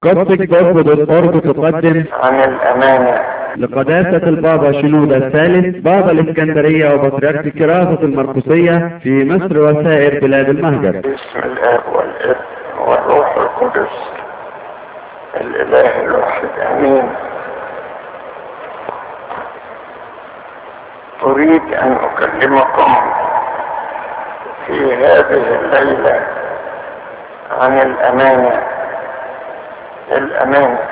قصدك برضه بالقرب تقدم عن الأمانة لقداسة البابا شنودة الثالث بابا الإسكندرية وبطريرك كراسة المرقسية في مصر وسائر بلاد المهجر باسم الآب والابن والروح القدس الإله الواحد آمين أريد أن أكلمكم في هذه الليلة عن الأمانة الأمانة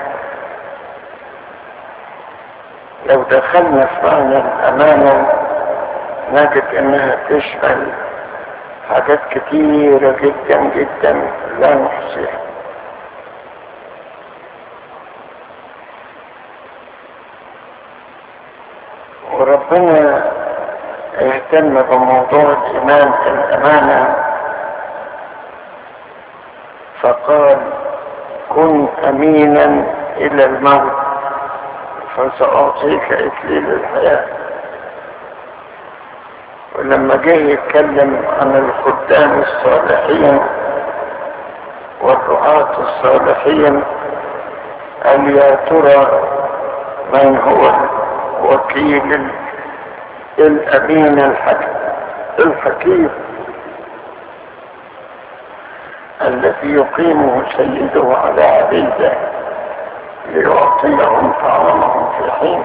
لو دخلنا في معنى الأمانة نجد إنها تشمل حاجات كتيرة جدا جدا لا نحصيها وربنا اهتم بموضوع الإيمان الأمانة فقال كن أمينا إلى الموت فسأعطيك إكليل الحياة ولما جه يتكلم عن الخدام الصالحين والرعاة الصالحين قال يا ترى من هو وكيل الأمين الحكيم الحكيم الذي يقيمه سيده على عبيده ليعطيهم طعامهم في حين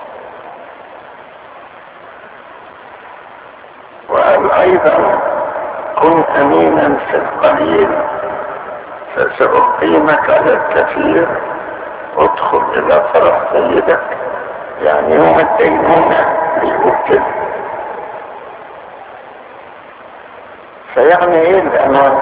وقال ايضا كن امينا في القليل فسأقيمك على الكثير ادخل الى فرح سيدك يعني يوم الدينونة بيقول كده فيعني ايه الامانه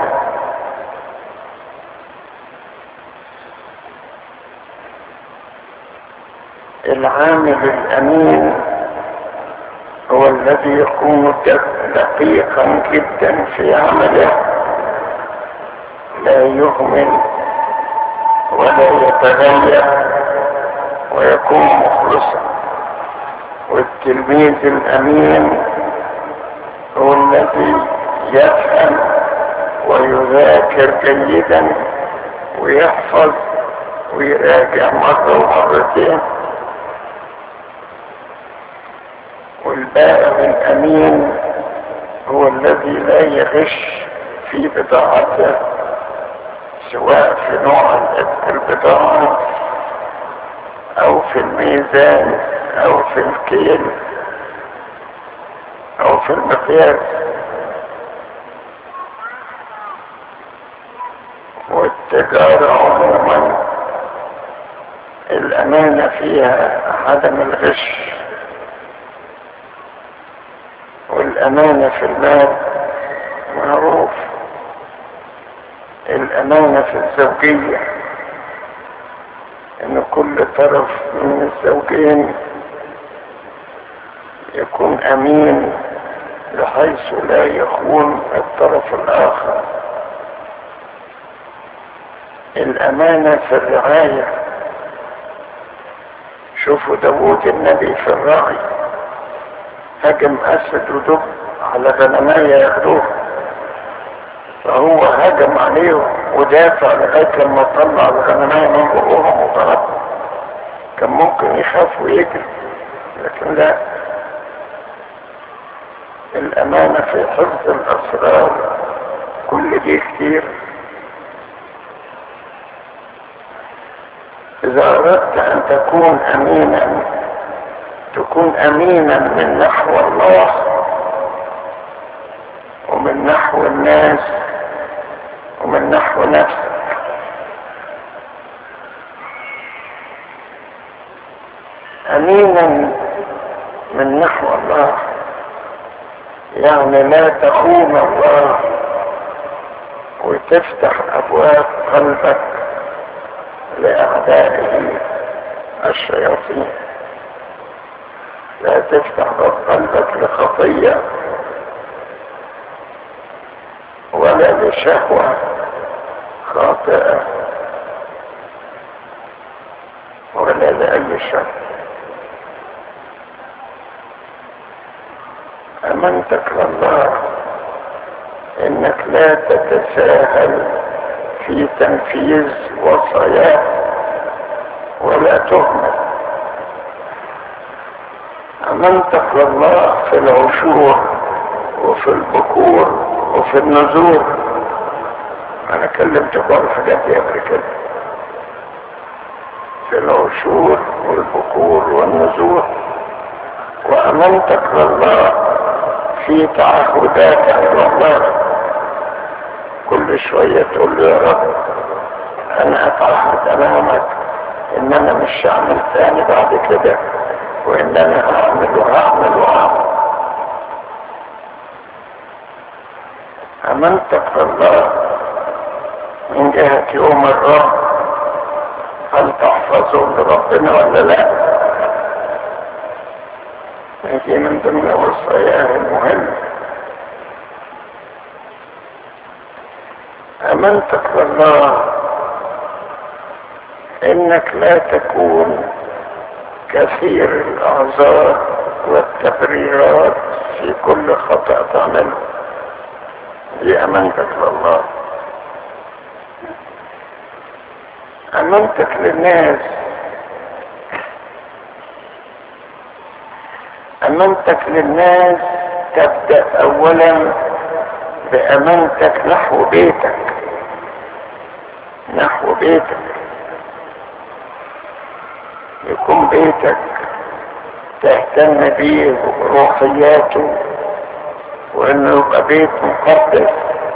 العامل الامين هو الذي يكون دقيقا جدا في عمله لا يهمل ولا يتغير ويكون مخلصا والتلميذ الامين هو الذي يفهم ويذاكر جيدا ويحفظ ويراجع مرة ومرتين والبائع الامين هو الذي لا يغش في بضاعته سواء في نوع البضاعة او في الميزان او في الكيل او في المقياس والتجارة عموما الامانة فيها عدم الغش والأمانة في المال معروف الأمانة في الزوجية إن كل طرف من الزوجين يكون أمين بحيث لا يخون الطرف الآخر الأمانة في الرعاية شوفوا داوود النبي في الرعي هجم اسد ودب على غنمية ياخدوها فهو هجم عليهم ودافع لغاية لما طلع الغنمية من بقوهم وضربهم كان ممكن يخاف ويجري لكن لا الأمانة في حفظ الأسرار كل دي كتير إذا أردت أن تكون أمينا تكون امينا من نحو الله ومن نحو الناس ومن نحو نفسك امينا من نحو الله يعني لا تخون الله وتفتح ابواب قلبك لاعدائه الشياطين لا تفتح باب قلبك لخطية ولا لشهوة خاطئة ولا لأي شر أمنتك لله إنك لا تتساهل في تنفيذ وصاياه ولا تهمل امنتك لله في العشور وفي البكور وفي النزور انا كلمتكم عن الحاجات دي قبل كده في العشور والبكور والنزور وامنتك لله في تعهداتك لله كل شوية تقول له يا رب انا اتعهد امامك ان انا مش هعمل تاني بعد كده وان انا هعمل وهعمل وهعمل امنتك بالله من جهة يوم الرب هل تحفظه لربنا ولا لا هذه من ضمن وصاياه المهمة امنتك بالله انك لا تكون كثير الاعذار والتبريرات في كل خطأ تعمله دي امانتك لله امانتك للناس امانتك للناس تبدأ اولا بامانتك نحو بيتك نحو بيتك يكون بيتك تهتم بيه وروحياته وانه يبقى بيت مقدس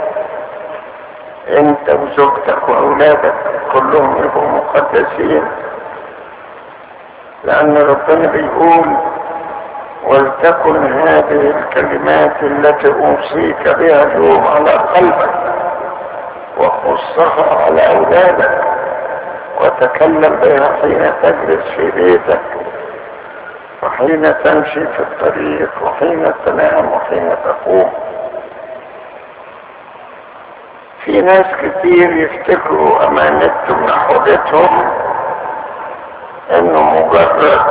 انت وزوجتك واولادك كلهم يبقوا مقدسين لان ربنا بيقول ولتكن هذه الكلمات التي اوصيك بها اليوم على قلبك وخصها على اولادك وتكلم بها حين تجلس في بيتك وحين تمشي في الطريق وحين تنام وحين تقوم في ناس كتير يفتكروا امانتهم نحوتهم انه مجرد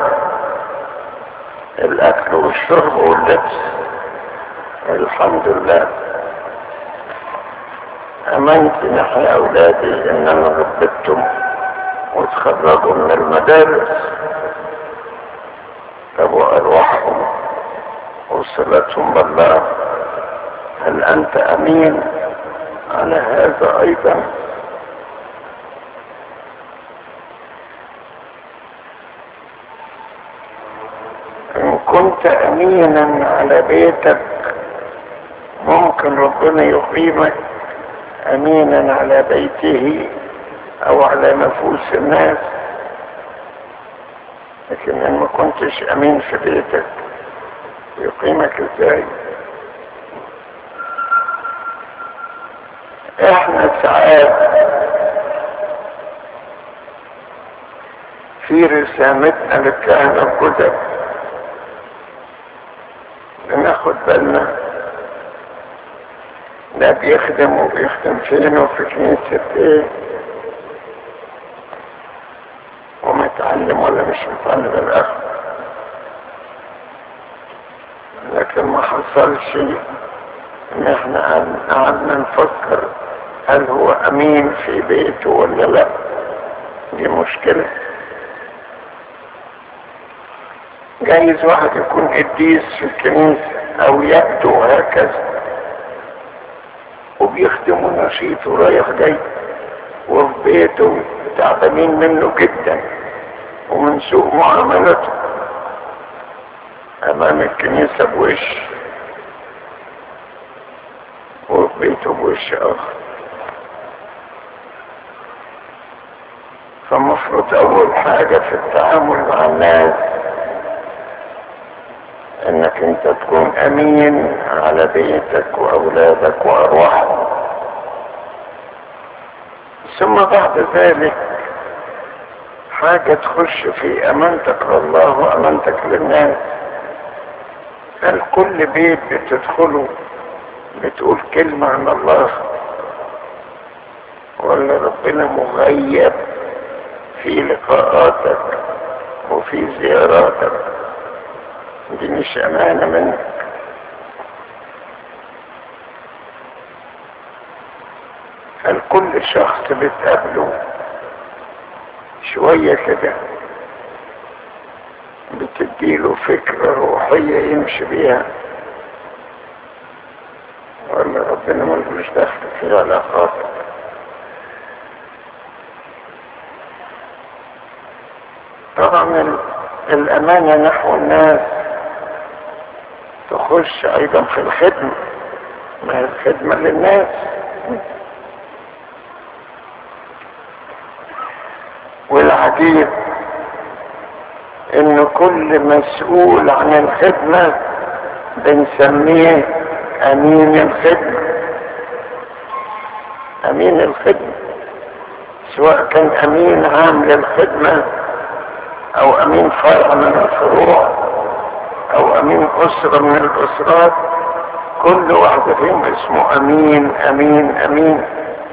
الاكل والشرب واللبس الحمد لله امانتي نحو اولادي ان انا ربيتهم وتخرجوا من المدارس ابو ارواحهم وصلتهم بالله هل انت امين على هذا ايضا ان كنت امينا على بيتك ممكن ربنا يقيمك امينا على بيته او على نفوس الناس لكن ان ما كنتش امين في بيتك يقيمك ازاي احنا ساعات في رسالتنا للكهنة الجدد بناخد بالنا ده بيخدم وبيخدم فين وفي كنيسة ايه ومتعلم ولا مش متعلم الاخر لكن ما حصلش ان احنا قعدنا نفكر هل هو امين في بيته ولا لا دي مشكلة جايز واحد يكون قديس في الكنيسة او يبدو هكذا وبيخدم نشيط ورايح جاي وفي بيته تعبانين منه جدا ومن سوء معاملته امام الكنيسة بوش وفي بيته بوش اخر فالمفروض اول حاجة في التعامل مع الناس انك انت تكون امين على بيتك واولادك وارواحهم ثم بعد ذلك حاجة تخش في امانتك لله وامانتك للناس هل كل بيت بتدخله بتقول كلمة عن الله ولا ربنا مغيب في لقاءاتك وفي زياراتك دي مش امانة منك هل كل شخص بتقابله شوية كده بتديله فكرة روحية يمشي بيها ولا ربنا ملوش دخل في علاقاتك طبعا الأمانة نحو الناس تخش أيضا في الخدمة ما هي الخدمة للناس والعجيب ان كل مسؤول عن الخدمة بنسميه امين الخدمة امين الخدمة سواء كان امين عام للخدمة او امين فرع من الفروع او امين اسرة من الاسرات كل واحد فيهم اسمه امين امين امين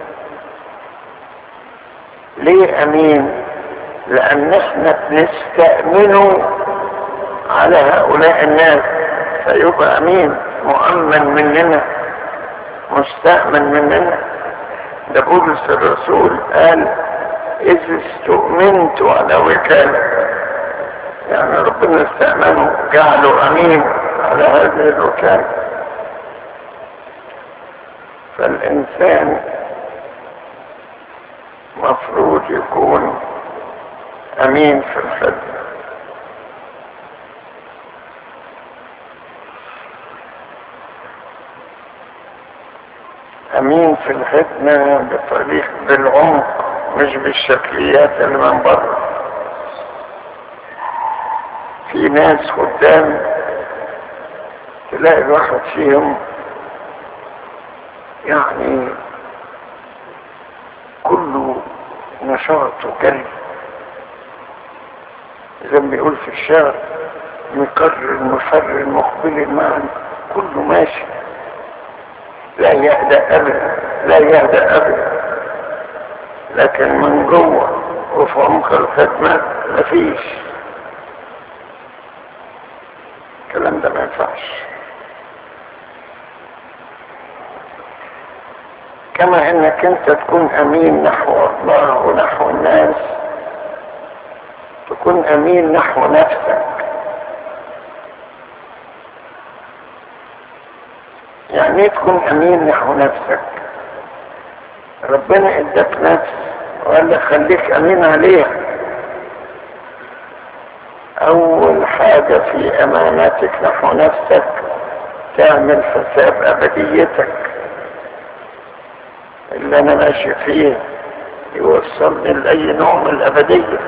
ليه امين لان احنا بنستأمنه على هؤلاء الناس فيبقى امين مؤمن مننا مستأمن مننا ده بولس الرسول قال اذ استؤمنت على وكالة يعني ربنا استأمنه جعله امين على هذه الوكالة فالانسان مفروض يكون امين في الخدمة امين في الخدمة بطريق بالعمق مش بالشكليات اللي من بره في ناس قدام تلاقي الواحد فيهم يعني كله نشاط وجري زي ما بيقول في الشعر مكرر مفرر مقبل معا كله ماشي لا يهدأ أبدا لا يهدأ أبدا لكن من جوه وفي عمق الخدمة مفيش الكلام ده ما ينفعش كما انك انت تكون امين نحو الله ونحو الناس تكون امين نحو نفسك يعني ايه تكون امين نحو نفسك ربنا اداك نفس وقال لك خليك امين عليها اول حاجة في امانتك نحو نفسك تعمل حساب ابديتك اللي انا ماشي فيه يوصلني لاي نوع من الابديه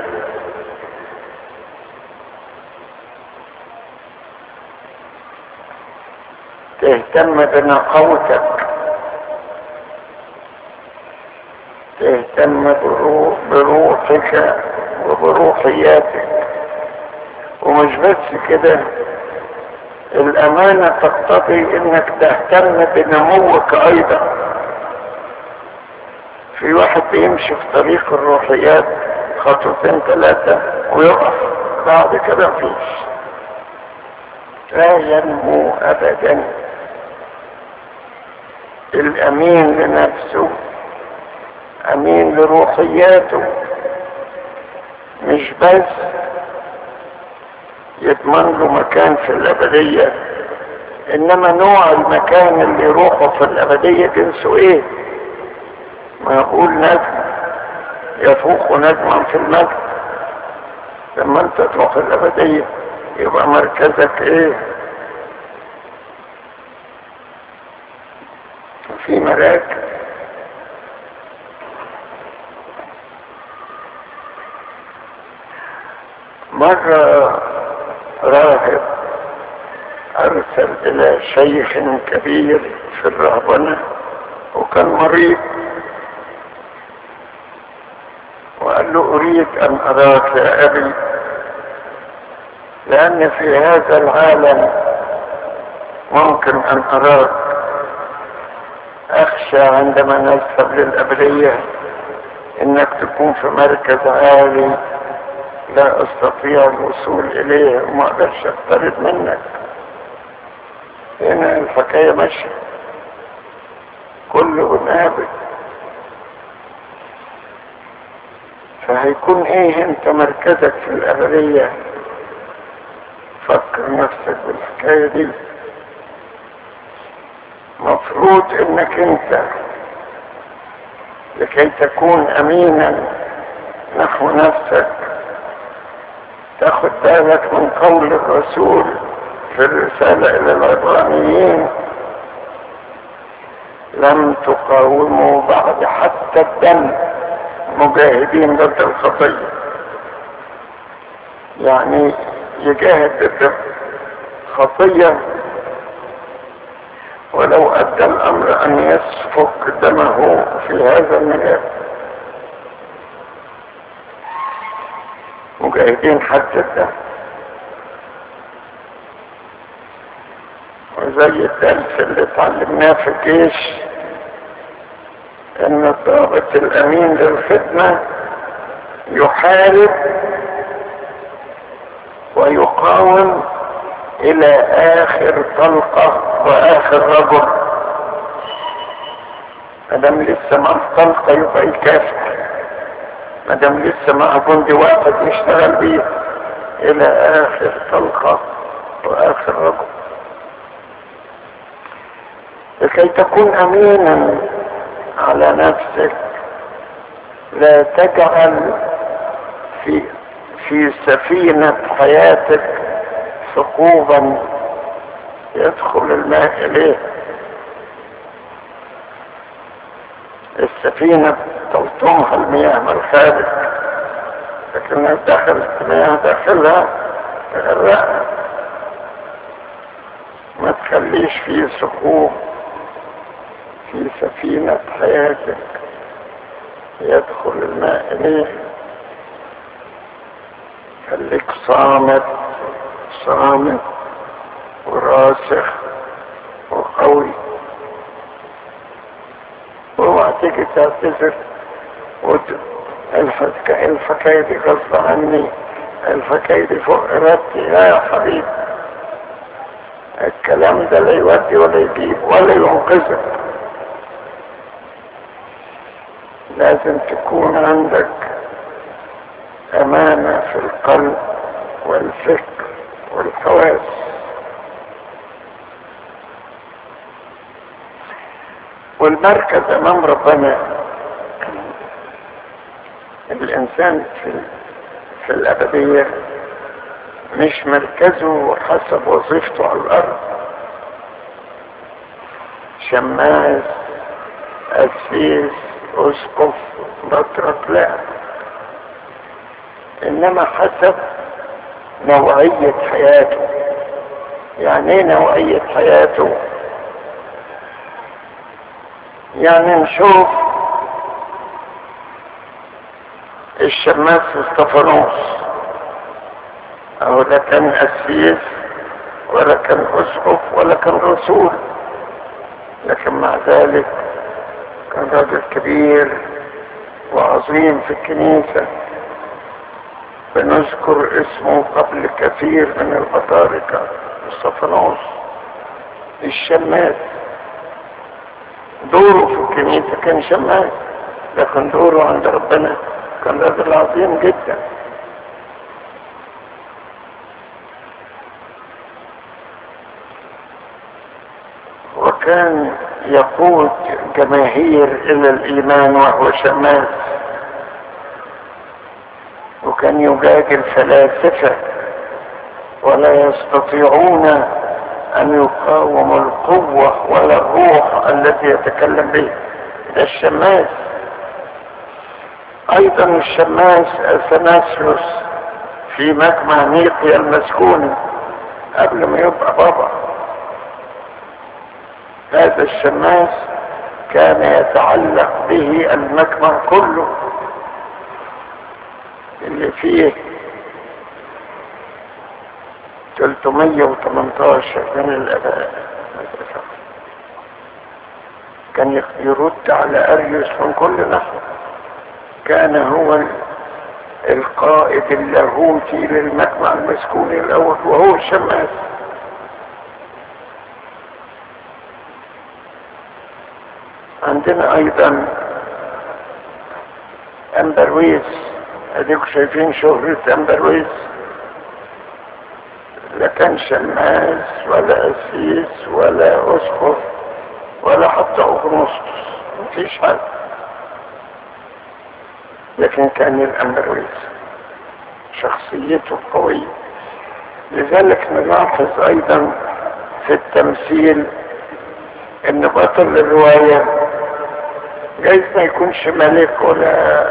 تهتم بنقوتك تهتم بروح بروحك وبروحياتك ومش بس كده الامانة تقتضي انك تهتم بنموك ايضا في واحد بيمشي في طريق الروحيات خطوتين ثلاثة ويقف بعد كده مفيش لا ينمو ابدا الامين لنفسه امين لروحياته مش بس يضمن له مكان في الابدية انما نوع المكان اللي يروحه في الابدية جنسه ايه ما يقول نجم يفوق نجما في المجد لما انت تروح الابدية يبقى مركزك ايه في مراكز مرة راهب أرسل إلى شيخ كبير في الرهبنة وكان مريض وقال له أريد أن أراك يا أبي لأن في هذا العالم ممكن أن أراك أخشى عندما نذهب للأبدية إنك تكون في مركز عالي لا أستطيع الوصول إليه وما أقدرش أقترب منك هنا الحكاية ماشية كله نابت وهيكون ايه انت مركزك في الابدية فكر نفسك بالحكاية دي مفروض انك انت لكي تكون امينا نحو نفسك تاخد بالك من قول الرسول في الرسالة الى العبرانيين لم تقاوموا بعد حتى الدم مجاهدين ضد الخطية يعني يجاهد ضد الخطية ولو أدى الأمر أن يسفك دمه في هذا المجال مجاهدين حتى الدم وزي الدرس اللي اتعلمناه في الجيش ان الضابط الامين للخدمة يحارب ويقاوم الى اخر طلقة واخر رجل مادام لسه مع الطلقة يبقى يكافح مادام لسه مع جندي واحد يشتغل بيه الى اخر طلقة واخر رجل لكي تكون امينا على نفسك لا تجعل في في سفينة حياتك ثقوبا يدخل الماء اليه السفينة تلطمها المياه من الخارج لكن دخلت المياه داخلها تغرقها ما تخليش فيه ثقوب في سفينة حياتك يدخل الماء إليه خليك صامت صامت وراسخ وقوي واوعى تيجي تعتذر وت... الفك... الحكاية دي غصب عني الحكاية دي فوق ارادتي لا يا حبيبي الكلام ده لا يودي ولا يجيب ولا ينقذك لازم تكون عندك امانة في القلب والفكر والحواس والمركز امام ربنا الانسان في في الابدية مش مركزه حسب وظيفته على الارض شماس اسيس اسقف بطرك لا انما حسب نوعية حياته يعني ايه نوعية حياته يعني نشوف الشماس استفانوس او لا كان اسيس ولا كان اسقف ولا كان رسول لكن مع ذلك كان راجل كبير وعظيم في الكنيسة بنذكر اسمه قبل كثير من البطاركة استفانوس الشماس دوره في الكنيسة كان شماس لكن دوره عند ربنا كان راجل عظيم جدا وكان يقود جماهير الى الايمان وهو شماس وكان يجادل فلاسفة ولا يستطيعون ان يقاوموا القوة ولا الروح التي يتكلم به ده الشماس ايضا الشماس اثناسيوس في مجمع نيقيا المسكوني قبل ما يبقى بابا هذا الشماس كان يتعلق به المجمع كله اللي فيه 318 من الاباء كان يرد على اريوس من كل نحو كان هو القائد اللاهوتي للمجمع المسكوني الاول وهو الشماس عندنا ايضا امبرويس اديكم شايفين شهرة امبرويس لا كان شماس ولا قسيس ولا اسقف ولا حتى اغنوسطس مفيش حاجة لكن كان الامبرويس شخصيته قوية لذلك نلاحظ ايضا في التمثيل ان بطل الرواية جايز ما يكونش ملك ولا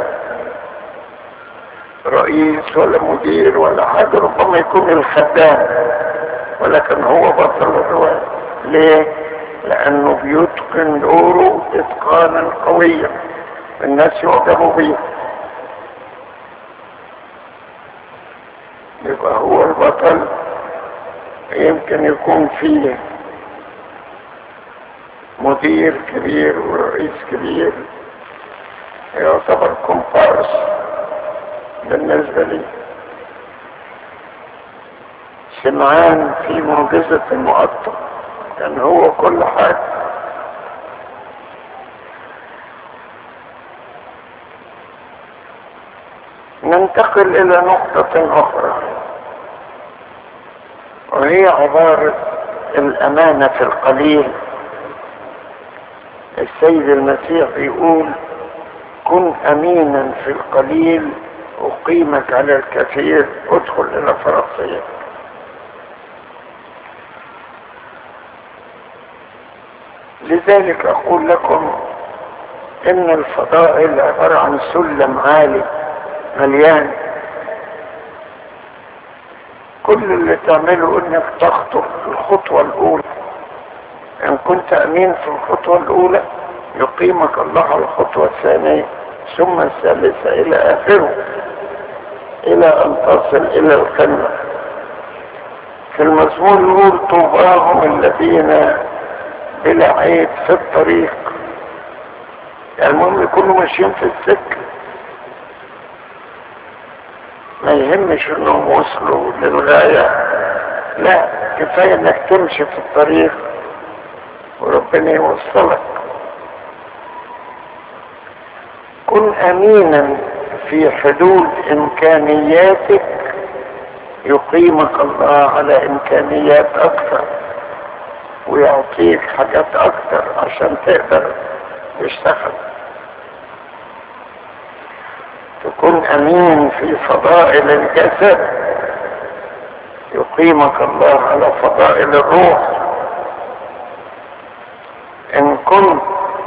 رئيس ولا مدير ولا حاجة ربما يكون الخدام ولكن هو بطل الرواية ليه؟ لأنه بيتقن دوره إتقانا قويا الناس يعجبوا بيه يبقى هو البطل يمكن يكون فيه مدير كبير ورئيس كبير يعتبر كومبارس بالنسبة لي سمعان في معجزة المقطع كان هو كل حاجة ننتقل إلى نقطة أخرى وهي عبارة الأمانة في القليل السيد المسيح بيقول كن أمينا في القليل أقيمك على الكثير ادخل إلى فرنسية لذلك أقول لكم إن الفضائل عبارة عن سلم عالي مليان كل اللي تعمله انك تخطو الخطوة الاولى ان كنت امين في الخطوة الاولى يقيمك الله على الخطوة الثانية ثم الثالثة الى اخره الى ان تصل الى القمة في المزمور يقول طوباهم الذين بلا عيب في الطريق يعني المهم يكونوا ماشيين في السكه ما يهمش انهم وصلوا للغاية لا كفاية انك تمشي في الطريق وربنا يوصلك كن امينا في حدود امكانياتك يقيمك الله على امكانيات اكثر ويعطيك حاجات اكثر عشان تقدر تشتغل تكون امين في فضائل الجسد يقيمك الله على فضائل الروح ان كنت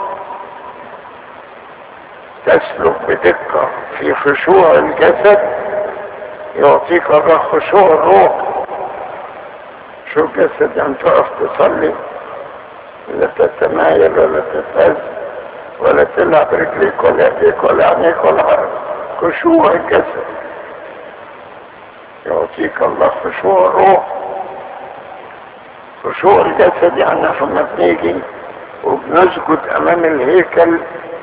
تسلك بدقة في خشوع الجسد يعطيك الله خشوع الروح شو الجسد يعني تقف تصلي لا تتمايل ولا تتهز ولا تلعب رجليك ولا ايديك ولا عينيك ولا حاجه خشوع الجسد يعطيك الله خشوع الروح خشوع الجسد يعني لما بنيجي وبنسجد امام الهيكل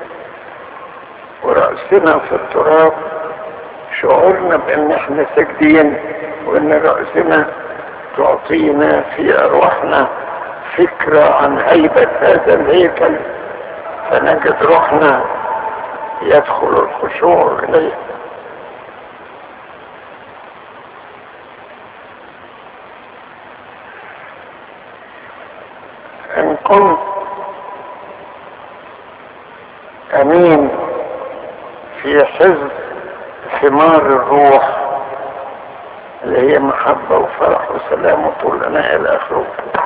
ورأسنا في التراب شعورنا بان احنا ساجدين وان رأسنا تعطينا في ارواحنا فكرة عن هيبة هذا الهيكل فنجد روحنا يدخل الخشوع إليه إن كنت أمين في حزب ثمار الروح اللي هي محبة وفرح وسلام وطول أناء إلى آخره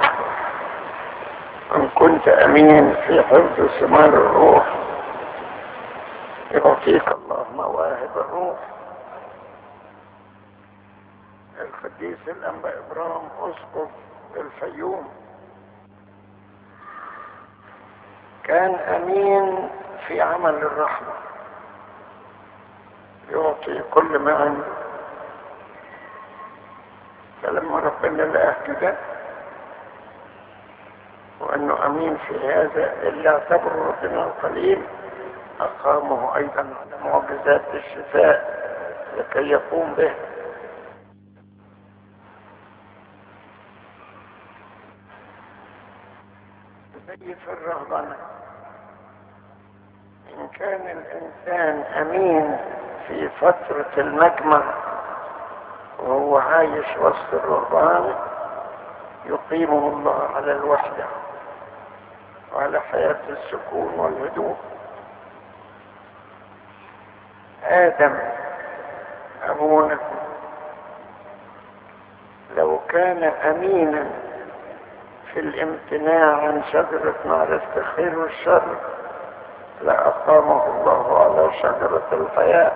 إن كنت أمين في حفظ ثمار الروح يعطيك الله مواهب الروح القديس الأنبا إبراهيم أسقف الفيوم كان أمين في عمل الرحمة يعطي كل ما عنده فلما ربنا لقاه كده وأنه أمين في هذا إلا اعتبره ربنا القليل أقامه أيضا على معجزات الشفاء لكي يقوم به زي في الرهبنة إن كان الإنسان أمين في فترة المجمع وهو عايش وسط الرهبان يقيمه الله على الوحدة وعلى حياة السكون والهدوء آدم أبونا لو كان أمينا في الامتناع عن شجرة معرفة الخير والشر لأقامه الله على شجرة الحياة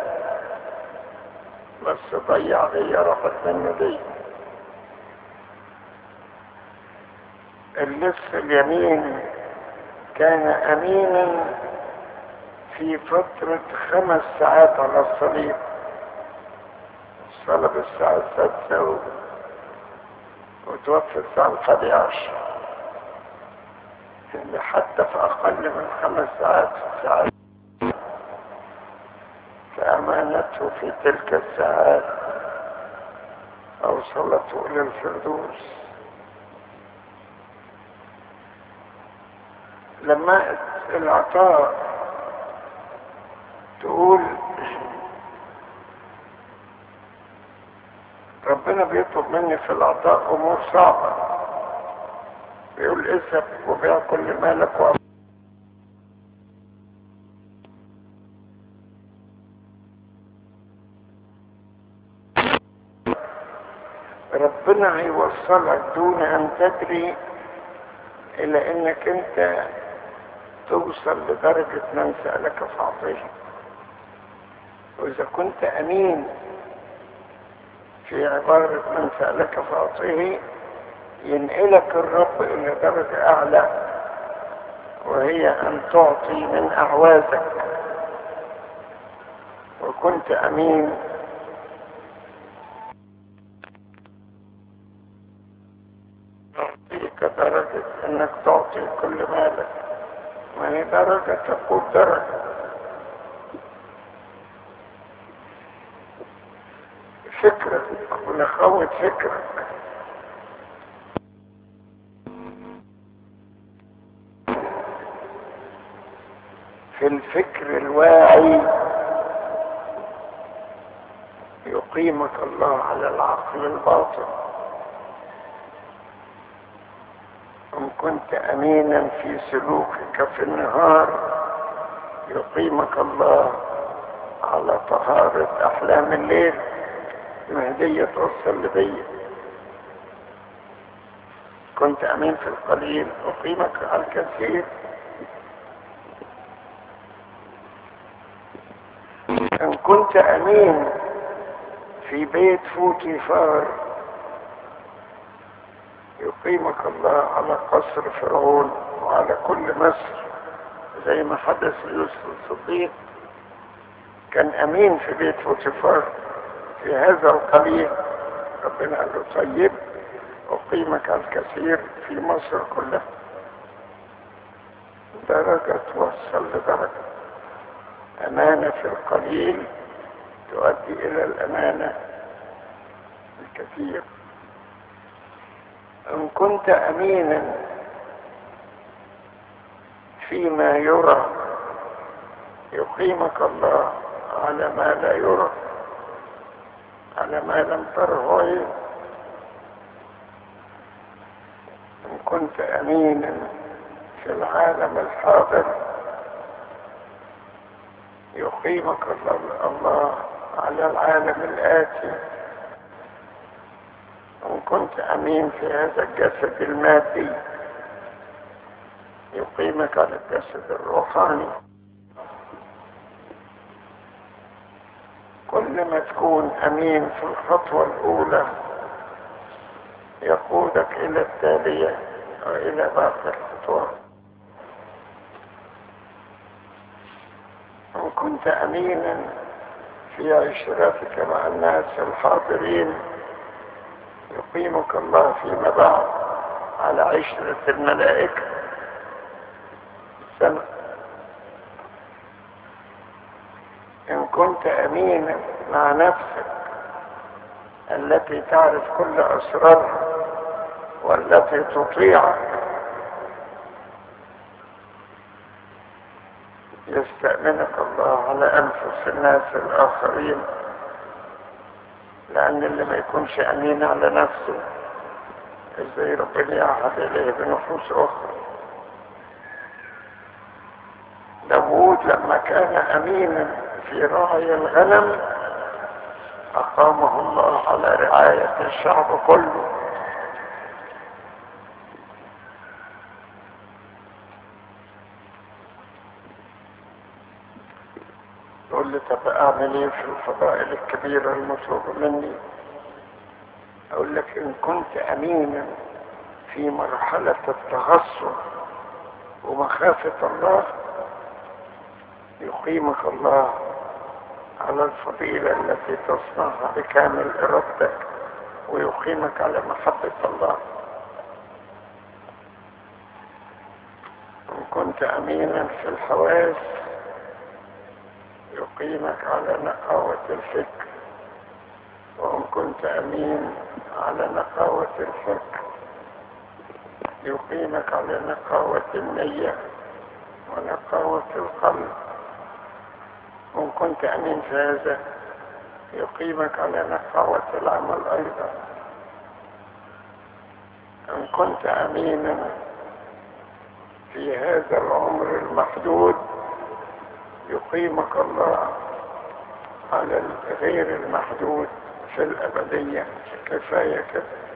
بس ضيع دي راحت منه دي اللص اليمين كان أمينا في فترة خمس ساعات على الصليب صلب الساعة السادسة و... وتوفى الساعة الحادية عشر اللي حتى في أقل من خمس ساعات ساعات فأمانته في تلك الساعات أوصلته إلى الفردوس لما العطاء تقول ربنا بيطلب مني في العطاء امور صعبة بيقول اذهب وبيع كل مالك وأب... ربنا هيوصلك دون ان تدري الى انك انت توصل لدرجة من سألك فاعطيه واذا كنت امين في عبارة من سألك فاعطيه ينقلك الرب الى درجة اعلى وهي ان تعطي من اعوازك وكنت امين يعطيك درجة انك تعطي كل مالك ما هي درجة تقود درجة فكرك ونخوة فكرك في الفكر الواعي يقيمك الله على العقل الباطن إن كنت أمينا في سلوكك في النهار يقيمك الله على طهارة أحلام الليل مهدية توصل لبيت كنت أمين في القليل أقيمك على الكثير إن كنت أمين في بيت فوتيفار يقيمك الله على قصر فرعون وعلى كل مصر زي ما حدث ليوسف الصديق كان أمين في بيت فوتيفار في هذا القليل ربنا قال له طيب أقيمك على الكثير في مصر كلها درجة توصل لدرجة أمانة في القليل تؤدي إلى الأمانة الكثير إن كنت أمينا فيما يرى يقيمك الله على ما لا يرى على ما لم تره عين إن كنت أمينا في العالم الحاضر يقيمك الله على العالم الآتي إن كنت أمين في هذا الجسد المادي يقيمك على الجسد الروحاني كل ما تكون أمين في الخطوة الأولى يقودك إلى التالية وإلى باقي الخطوات إن كنت أمينا في عشرتك مع الناس الحاضرين يقيمك الله فيما بعد على عشرة الملائكة سنة إن كنت أمينا مع نفسك التي تعرف كل أسرارها والتي تطيعك يستأمنك الله على أنفسك نفس الناس الآخرين لأن اللي ما يكونش أمين على نفسه ازاي ربنا يعهد إليه بنفوس أخرى داوود لما كان أمينا في رعي الغنم أقامه الله على رعاية الشعب كله يقول لي طب اعمل ايه في الفضائل الكبيرة المطلوبة مني اقول لك ان كنت امينا في مرحلة التغصب ومخافة الله يقيمك الله على الفضيلة التي تصنعها بكامل ارادتك ويقيمك على محبة الله ان كنت امينا في الحواس يقيمك على نقاوة الفكر وإن كنت أمين على نقاوة الفكر يقيمك على نقاوة النية ونقاوة القلب وإن كنت أمين في هذا يقيمك على نقاوة العمل أيضا إن كنت أمينا في هذا العمر المحدود يقيمك الله على الغير المحدود في الأبدية كفاية كده